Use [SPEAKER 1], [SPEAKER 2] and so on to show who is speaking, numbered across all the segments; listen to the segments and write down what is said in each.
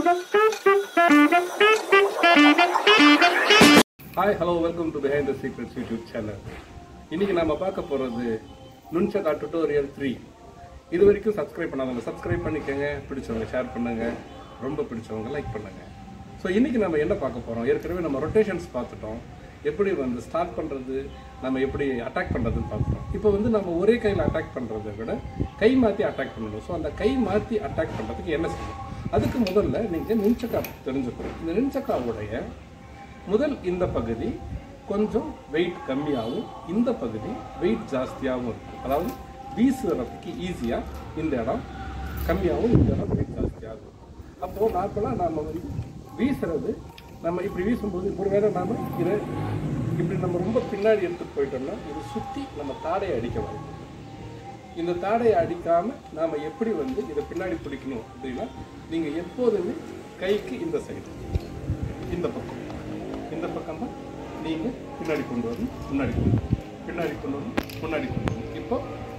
[SPEAKER 1] Hi hello welcome to behind the secrets YouTube channel இன்னைக்கு நாம பார்க்க போறது நுண்சகா டுட்டோரியல் த்ரீ இது வரைக்கும் சப்ஸ்கிரைப் பண்ணாதவங்க சப்ஸ்கிரைப் பண்ணிக்கோங்க பிடிச்சவங்க ஷேர் பண்ணுங்க ரொம்ப பிடிச்சவங்க லைக் பண்ணுங்க ஸோ இன்னைக்கு நம்ம என்ன பார்க்க போறோம் ஏற்கனவே நம்ம ரொட்டேஷன்ஸ் பார்த்துட்டோம் எப்படி வந்து ஸ்டார்ட் பண்றது நம்ம எப்படி அட்டாக் பண்றதுன்னு பார்த்துட்டோம் இப்போ வந்து நம்ம ஒரே கையில் அட்டாக் பண்றதை விட கை மாற்றி அட்டாக் பண்ணணும் ஸோ அந்த கை மாற்றி அட்டாக் பண்றதுக்கு என்ன செய்யணும் அதுக்கு முதல்ல நீங்கள் நின்சக்கா தெரிஞ்சுக்கணும் இந்த நின்சக்காவுடைய முதல் இந்த பகுதி கொஞ்சம் வெயிட் கம்மியாகவும் இந்த பகுதி வெயிட் ஜாஸ்தியாகவும் இருக்கும் அதாவது வீசுறதுக்கு ஈஸியாக இந்த இடம் கம்மியாகவும் இந்த இடம் வெயிட் ஜாஸ்தியாகும் அப்போது நார்மலாக நாம் வந்து வீசுறது நம்ம இப்படி வீசும்போது ஒருவேளை நாம் இதை இப்படி நம்ம ரொம்ப பின்னாடி எடுத்துகிட்டு போயிட்டோம்னா இது சுற்றி நம்ம தாடையை அடிக்க வாய்ப்பு இருக்கு. இந்த தாடையை அடிக்காம நாம எப்படி வந்து இதை பின்னாடி பிடிக்கணும் அப்படின்னா நீங்க எப்போதுமே கைக்கு இந்த சைடு இந்த பக்கம் இந்த பக்கம் தான் நீங்க பின்னாடி கொண்டு வரணும் முன்னாடி கொண்டு வரணும் பின்னாடி கொண்டு வரணும் முன்னாடி கொண்டு வரணும் இப்போ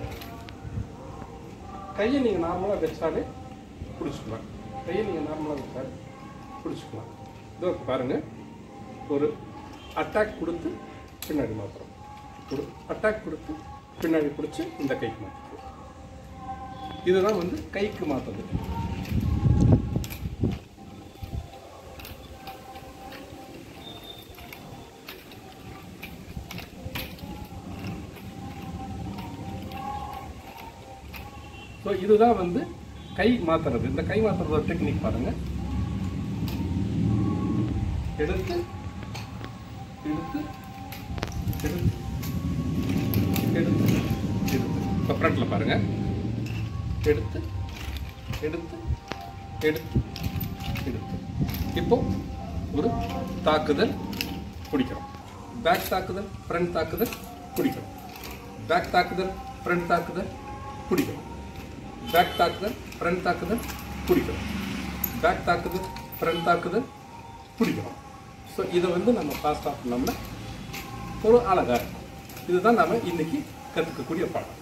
[SPEAKER 1] கையை நீங்க நார்மலா வச்சாலே பிடிச்சிக்கலாம் கையை நீங்க நார்மலா வச்சாலே பிடிச்சிக்கலாம் இதோ பாருங்க ஒரு அட்டாக் கொடுத்து பின்னாடி மாத்துறோம் ஒரு அட்டாக் கொடுத்து பின்னாடி பிடிச்சி இந்த கைக்கு மாற்றுறோம் இதுதான் வந்து கைக்கு மாற்றுறது ஸோ இதுதான் வந்து கை மாத்துறது இந்த கை மாத்துறதோட டெக்னிக் பாருங்க எடுத்து எடுத்து எடுத்து எடுத்து எடுத்து இப்போ ஃப்ரண்ட்டில் பாருங்க எடுத்து எடுத்து எடுத்து எடுத்து இப்போ ஒரு தாக்குதல் பிடிக்கிறோம் பேக் தாக்குதல் ஃப்ரண்ட் தாக்குதல் பிடிக்கிறோம் பேக் தாக்குதல் ஃப்ரண்ட் தாக்குதல் பிடிக்கிறோம் பேக் தாக்குதல் ஃப்ரண்ட் தாக்குதல் பிடிக்கிறோம் பேக் தாக்குதல் ஃப்ரண்ட் தாக்குதல் பிடிக்கிறோம் ஸோ இதை வந்து நம்ம ஃபாஸ்ட்டாக பண்ணோம்னா ஒரு அழகாக இருக்கும் இதுதான் நாம இன்னைக்கு கற்றுக்கக்கூடிய பாடம்